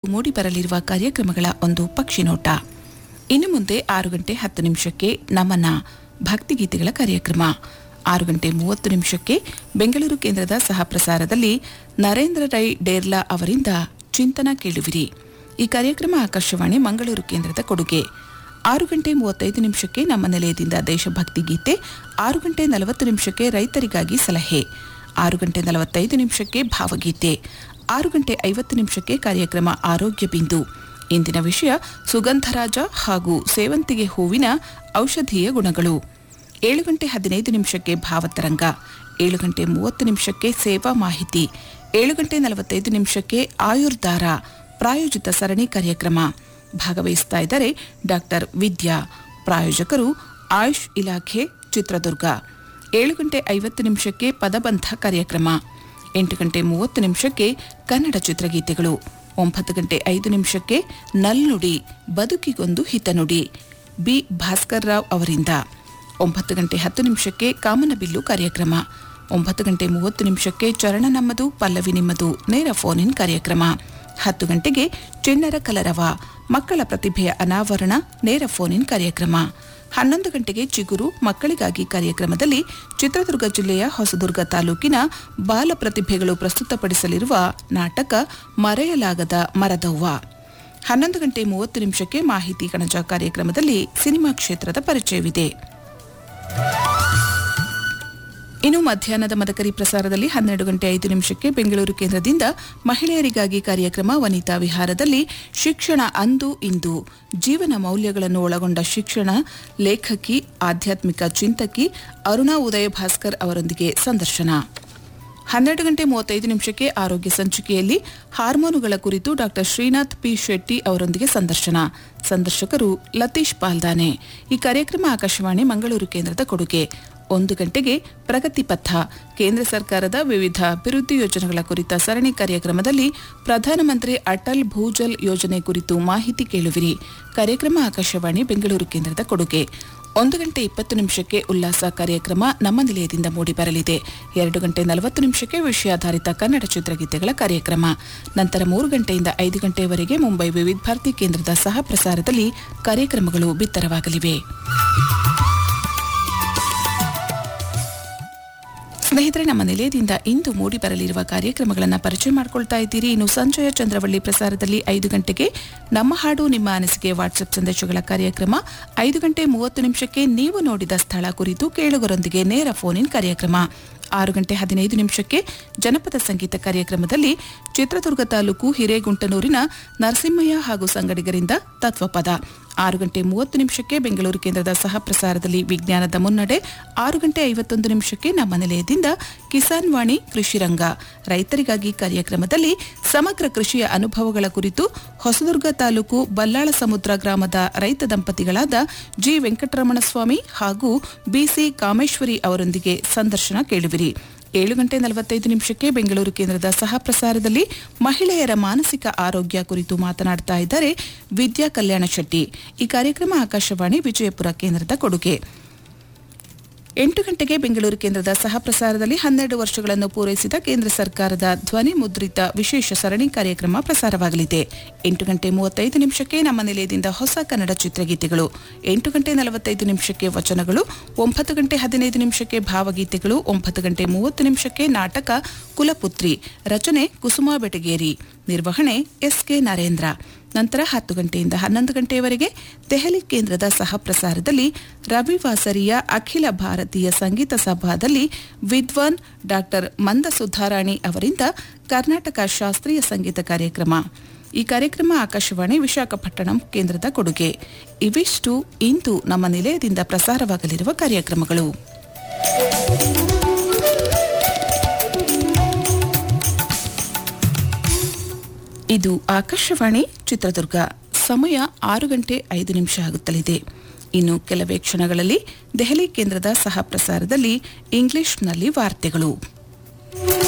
ಮೂಡಿ ಬರಲಿರುವ ಕಾರ್ಯಕ್ರಮಗಳ ಒಂದು ಪಕ್ಷಿನೋಟ ಇನ್ನು ಮುಂದೆ ಆರು ಗಂಟೆ ಹತ್ತು ನಿಮಿಷಕ್ಕೆ ನಮನ ಭಕ್ತಿಗೀತೆಗಳ ಕಾರ್ಯಕ್ರಮ ಆರು ಗಂಟೆ ಮೂವತ್ತು ನಿಮಿಷಕ್ಕೆ ಬೆಂಗಳೂರು ಕೇಂದ್ರದ ಸಹ ಪ್ರಸಾರದಲ್ಲಿ ನರೇಂದ್ರ ರೈ ಡೇರ್ಲಾ ಅವರಿಂದ ಚಿಂತನ ಕೇಳುವಿರಿ ಈ ಕಾರ್ಯಕ್ರಮ ಆಕಾಶವಾಣಿ ಮಂಗಳೂರು ಕೇಂದ್ರದ ಕೊಡುಗೆ ಆರು ಗಂಟೆ ಮೂವತ್ತೈದು ನಿಮಿಷಕ್ಕೆ ನಮ್ಮ ನಿಲಯದಿಂದ ದೇಶಭಕ್ತಿ ಗೀತೆ ಆರು ಗಂಟೆ ನಲವತ್ತು ನಿಮಿಷಕ್ಕೆ ರೈತರಿಗಾಗಿ ಸಲಹೆ ಆರು ಗಂಟೆ ನಲವತ್ತೈದು ನಿಮಿಷಕ್ಕೆ ಭಾವಗೀತೆ ಆರು ಗಂಟೆ ಐವತ್ತು ನಿಮಿಷಕ್ಕೆ ಕಾರ್ಯಕ್ರಮ ಆರೋಗ್ಯ ಬಿಂದು ಇಂದಿನ ವಿಷಯ ಸುಗಂಧರಾಜ ಹಾಗೂ ಸೇವಂತಿಗೆ ಹೂವಿನ ಔಷಧೀಯ ಗುಣಗಳು ಏಳು ಗಂಟೆ ಹದಿನೈದು ನಿಮಿಷಕ್ಕೆ ಭಾವತರಂಗ ಏಳು ಗಂಟೆ ಮೂವತ್ತು ನಿಮಿಷಕ್ಕೆ ಸೇವಾ ಮಾಹಿತಿ ಏಳು ಗಂಟೆ ನಲವತ್ತೈದು ನಿಮಿಷಕ್ಕೆ ಆಯುರ್ಧಾರ ಪ್ರಾಯೋಜಿತ ಸರಣಿ ಕಾರ್ಯಕ್ರಮ ಭಾಗವಹಿಸ್ತಾ ಇದ್ದಾರೆ ಡಾಕ್ಟರ್ ವಿದ್ಯಾ ಪ್ರಾಯೋಜಕರು ಆಯುಷ್ ಇಲಾಖೆ ಚಿತ್ರದುರ್ಗ ಏಳು ಗಂಟೆ ಐವತ್ತು ನಿಮಿಷಕ್ಕೆ ಪದಬಂಧ ಕಾರ್ಯಕ್ರಮ ಎಂಟು ಗಂಟೆ ಮೂವತ್ತು ನಿಮಿಷಕ್ಕೆ ಕನ್ನಡ ಚಿತ್ರಗೀತೆಗಳು ಒಂಬತ್ತು ಗಂಟೆ ಐದು ನಿಮಿಷಕ್ಕೆ ನಲ್ನುಡಿ ಬದುಕಿಗೊಂದು ಹಿತನುಡಿ ಬಿ ಭಾಸ್ಕರ್ ರಾವ್ ಅವರಿಂದ ಒಂಬತ್ತು ಗಂಟೆ ಹತ್ತು ನಿಮಿಷಕ್ಕೆ ಕಾಮನಬಿಲ್ಲು ಕಾರ್ಯಕ್ರಮ ಒಂಬತ್ತು ಗಂಟೆ ಮೂವತ್ತು ನಿಮಿಷಕ್ಕೆ ಚರಣ ನಮ್ಮದು ಪಲ್ಲವಿ ನಿಮ್ಮದು ನೇರ ಫೋನ್ ಇನ್ ಕಾರ್ಯಕ್ರಮ ಹತ್ತು ಗಂಟೆಗೆ ಚಿಣ್ಣರ ಕಲರವ ಮಕ್ಕಳ ಪ್ರತಿಭೆಯ ಅನಾವರಣ ನೇರ ಫೋನ್ ಇನ್ ಕಾರ್ಯಕ್ರಮ ಹನ್ನೊಂದು ಗಂಟೆಗೆ ಚಿಗುರು ಮಕ್ಕಳಿಗಾಗಿ ಕಾರ್ಯಕ್ರಮದಲ್ಲಿ ಚಿತ್ರದುರ್ಗ ಜಿಲ್ಲೆಯ ಹೊಸದುರ್ಗ ತಾಲೂಕಿನ ಬಾಲ ಪ್ರತಿಭೆಗಳು ಪ್ರಸ್ತುತಪಡಿಸಲಿರುವ ನಾಟಕ ಮರೆಯಲಾಗದ ಮರದವ್ವ ಹನ್ನೊಂದು ಗಂಟೆ ಮೂವತ್ತು ನಿಮಿಷಕ್ಕೆ ಮಾಹಿತಿ ಕಣಜ ಕಾರ್ಯಕ್ರಮದಲ್ಲಿ ಸಿನಿಮಾ ಕ್ಷೇತ್ರದ ಪರಿಚಯವಿದೆ ಇನ್ನು ಮಧ್ಯಾಹ್ನದ ಮದಕರಿ ಪ್ರಸಾರದಲ್ಲಿ ಹನ್ನೆರಡು ಗಂಟೆ ಐದು ನಿಮಿಷಕ್ಕೆ ಬೆಂಗಳೂರು ಕೇಂದ್ರದಿಂದ ಮಹಿಳೆಯರಿಗಾಗಿ ಕಾರ್ಯಕ್ರಮ ವನಿತಾ ವಿಹಾರದಲ್ಲಿ ಶಿಕ್ಷಣ ಅಂದು ಇಂದು ಜೀವನ ಮೌಲ್ಯಗಳನ್ನು ಒಳಗೊಂಡ ಶಿಕ್ಷಣ ಲೇಖಕಿ ಆಧ್ಯಾತ್ಮಿಕ ಚಿಂತಕಿ ಅರುಣಾ ಉದಯ ಭಾಸ್ಕರ್ ಅವರೊಂದಿಗೆ ಸಂದರ್ಶನ ಹನ್ನೆರಡು ಗಂಟೆ ಮೂವತ್ತೈದು ನಿಮಿಷಕ್ಕೆ ಆರೋಗ್ಯ ಸಂಚಿಕೆಯಲ್ಲಿ ಹಾರ್ಮೋನುಗಳ ಕುರಿತು ಡಾಕ್ಟರ್ ಶ್ರೀನಾಥ್ ಪಿ ಶೆಟ್ಟಿ ಅವರೊಂದಿಗೆ ಸಂದರ್ಶನ ಸಂದರ್ಶಕರು ಲತೀಶ್ ಪಾಲ್ದಾನೆ ಈ ಕಾರ್ಯಕ್ರಮ ಆಕಾಶವಾಣಿ ಮಂಗಳೂರು ಕೇಂದ್ರದ ಕೊಡುಗೆ ಒಂದು ಗಂಟೆಗೆ ಪ್ರಗತಿ ಪಥ ಕೇಂದ್ರ ಸರ್ಕಾರದ ವಿವಿಧ ಅಭಿವೃದ್ಧಿ ಯೋಜನೆಗಳ ಕುರಿತ ಸರಣಿ ಕಾರ್ಯಕ್ರಮದಲ್ಲಿ ಪ್ರಧಾನಮಂತ್ರಿ ಅಟಲ್ ಭೂಜಲ್ ಯೋಜನೆ ಕುರಿತು ಮಾಹಿತಿ ಕೇಳುವಿರಿ ಕಾರ್ಯಕ್ರಮ ಆಕಾಶವಾಣಿ ಬೆಂಗಳೂರು ಕೇಂದ್ರದ ಕೊಡುಗೆ ಒಂದು ಗಂಟೆ ಇಪ್ಪತ್ತು ನಿಮಿಷಕ್ಕೆ ಉಲ್ಲಾಸ ಕಾರ್ಯಕ್ರಮ ನಮ್ಮ ನಿಲಯದಿಂದ ಮೂಡಿಬರಲಿದೆ ಎರಡು ಗಂಟೆ ನಲವತ್ತು ನಿಮಿಷಕ್ಕೆ ವಿಷಯಾಧಾರಿತ ಕನ್ನಡ ಚಿತ್ರಗೀತೆಗಳ ಕಾರ್ಯಕ್ರಮ ನಂತರ ಮೂರು ಗಂಟೆಯಿಂದ ಐದು ಗಂಟೆಯವರೆಗೆ ಮುಂಬೈ ವಿವಿಧ ಭಾರತಿ ಕೇಂದ್ರದ ಸಹ ಪ್ರಸಾರದಲ್ಲಿ ಕಾರ್ಯಕ್ರಮಗಳು ಬಿತ್ತರವಾಗಲಿವೆ ಸ್ನೇಹಿತರೆ ನಮ್ಮ ನಿಲಯದಿಂದ ಇಂದು ಮೂಡಿ ಬರಲಿರುವ ಕಾರ್ಯಕ್ರಮಗಳನ್ನು ಪರಿಚಯ ಮಾಡ್ಕೊಳ್ತಾ ಇದ್ದೀರಿ ಇನ್ನು ಸಂಜಯ ಚಂದ್ರವಳ್ಳಿ ಪ್ರಸಾರದಲ್ಲಿ ಐದು ಗಂಟೆಗೆ ನಮ್ಮ ಹಾಡು ನಿಮ್ಮ ಅನಿಸಿಕೆ ವಾಟ್ಸ್ಆಪ್ ಸಂದೇಶಗಳ ಕಾರ್ಯಕ್ರಮ ಐದು ಗಂಟೆ ಮೂವತ್ತು ನಿಮಿಷಕ್ಕೆ ನೀವು ನೋಡಿದ ಸ್ಥಳ ಕುರಿತು ಕೇಳುಗರೊಂದಿಗೆ ನೇರ ಫೋನ್ ಇನ್ ಕಾರ್ಯಕ್ರಮ ಆರು ಗಂಟೆ ಹದಿನೈದು ನಿಮಿಷಕ್ಕೆ ಜನಪದ ಸಂಗೀತ ಕಾರ್ಯಕ್ರಮದಲ್ಲಿ ಚಿತ್ರದುರ್ಗ ತಾಲೂಕು ಹಿರೇಗುಂಟನೂರಿನ ನರಸಿಂಹಯ್ಯ ಹಾಗೂ ಸಂಗಡಿಗರಿಂದ ತತ್ವಪದ ಆರು ಗಂಟೆ ಮೂವತ್ತು ನಿಮಿಷಕ್ಕೆ ಬೆಂಗಳೂರು ಕೇಂದ್ರದ ಸಹ ಪ್ರಸಾರದಲ್ಲಿ ವಿಜ್ಞಾನದ ಮುನ್ನಡೆ ಆರು ಗಂಟೆ ಐವತ್ತೊಂದು ನಿಮಿಷಕ್ಕೆ ನಮ್ಮ ನಿಲಯದಿಂದ ಕಿಸಾನ್ ವಾಣಿ ಕೃಷಿ ರಂಗ ರೈತರಿಗಾಗಿ ಕಾರ್ಯಕ್ರಮದಲ್ಲಿ ಸಮಗ್ರ ಕೃಷಿಯ ಅನುಭವಗಳ ಕುರಿತು ಹೊಸದುರ್ಗ ತಾಲೂಕು ಬಲ್ಲಾಳ ಸಮುದ್ರ ಗ್ರಾಮದ ರೈತ ದಂಪತಿಗಳಾದ ಜಿ ವೆಂಕಟರಮಣಸ್ವಾಮಿ ಹಾಗೂ ಬಿಸಿ ಕಾಮೇಶ್ವರಿ ಅವರೊಂದಿಗೆ ಸಂದರ್ಶನ ಕೇಳುವಿರಿ ಏಳು ಗಂಟೆ ನಲವತ್ತೈದು ನಿಮಿಷಕ್ಕೆ ಬೆಂಗಳೂರು ಕೇಂದ್ರದ ಸಹ ಪ್ರಸಾರದಲ್ಲಿ ಮಹಿಳೆಯರ ಮಾನಸಿಕ ಆರೋಗ್ಯ ಕುರಿತು ಮಾತನಾಡ್ತಾ ಇದ್ದಾರೆ ವಿದ್ಯಾ ಕಲ್ಯಾಣ ಶೆಟ್ಟಿ ಈ ಕಾರ್ಯಕ್ರಮ ಆಕಾಶವಾಣಿ ವಿಜಯಪುರ ಕೇಂದ್ರದ ಕೊಡುಗೆ ಎಂಟು ಗಂಟೆಗೆ ಬೆಂಗಳೂರು ಕೇಂದ್ರದ ಸಹ ಪ್ರಸಾರದಲ್ಲಿ ಹನ್ನೆರಡು ವರ್ಷಗಳನ್ನು ಪೂರೈಸಿದ ಕೇಂದ್ರ ಸರ್ಕಾರದ ಧ್ವನಿ ಮುದ್ರಿತ ವಿಶೇಷ ಸರಣಿ ಕಾರ್ಯಕ್ರಮ ಪ್ರಸಾರವಾಗಲಿದೆ ಎಂಟು ಗಂಟೆ ಮೂವತ್ತೈದು ನಿಮಿಷಕ್ಕೆ ನಮ್ಮ ನಿಲಯದಿಂದ ಹೊಸ ಕನ್ನಡ ಚಿತ್ರಗೀತೆಗಳು ಎಂಟು ಗಂಟೆ ನಲವತ್ತೈದು ನಿಮಿಷಕ್ಕೆ ವಚನಗಳು ಒಂಬತ್ತು ಗಂಟೆ ಹದಿನೈದು ನಿಮಿಷಕ್ಕೆ ಭಾವಗೀತೆಗಳು ಒಂಬತ್ತು ಗಂಟೆ ಮೂವತ್ತು ನಿಮಿಷಕ್ಕೆ ನಾಟಕ ಕುಲಪುತ್ರಿ ರಚನೆ ಕುಸುಮಾ ಬೆಟಗೇರಿ ನಿರ್ವಹಣೆ ಎಸ್ಕೆ ನರೇಂದ್ರ ನಂತರ ಹತ್ತು ಗಂಟೆಯಿಂದ ಹನ್ನೊಂದು ಗಂಟೆಯವರೆಗೆ ದೆಹಲಿ ಕೇಂದ್ರದ ಸಹ ಪ್ರಸಾರದಲ್ಲಿ ರವಿವಾಸರಿಯ ಅಖಿಲ ಭಾರತೀಯ ಸಂಗೀತ ಸಭಾದಲ್ಲಿ ವಿದ್ವಾನ್ ಡಾಕ್ಟರ್ ಮಂದ ಸುಧಾರಾಣಿ ಅವರಿಂದ ಕರ್ನಾಟಕ ಶಾಸ್ತ್ರೀಯ ಸಂಗೀತ ಕಾರ್ಯಕ್ರಮ ಈ ಕಾರ್ಯಕ್ರಮ ಆಕಾಶವಾಣಿ ವಿಶಾಖಪಟ್ಟಣಂ ಕೇಂದ್ರದ ಕೊಡುಗೆ ಇವಿಷ್ಟು ಇಂದು ನಮ್ಮ ನಿಲಯದಿಂದ ಪ್ರಸಾರವಾಗಲಿರುವ ಕಾರ್ಯಕ್ರಮಗಳು ಇದು ಆಕಾಶವಾಣಿ ಚಿತ್ರದುರ್ಗ ಸಮಯ ಆರು ಗಂಟೆ ಐದು ನಿಮಿಷ ಆಗುತ್ತಲಿದೆ ಇನ್ನು ಕೆಲವೇ ಕ್ಷಣಗಳಲ್ಲಿ ದೆಹಲಿ ಕೇಂದ್ರದ ಸಹ ಪ್ರಸಾರದಲ್ಲಿ ಇಂಗ್ಲಿಷ್ನಲ್ಲಿ ವಾರ್ತೆಗಳು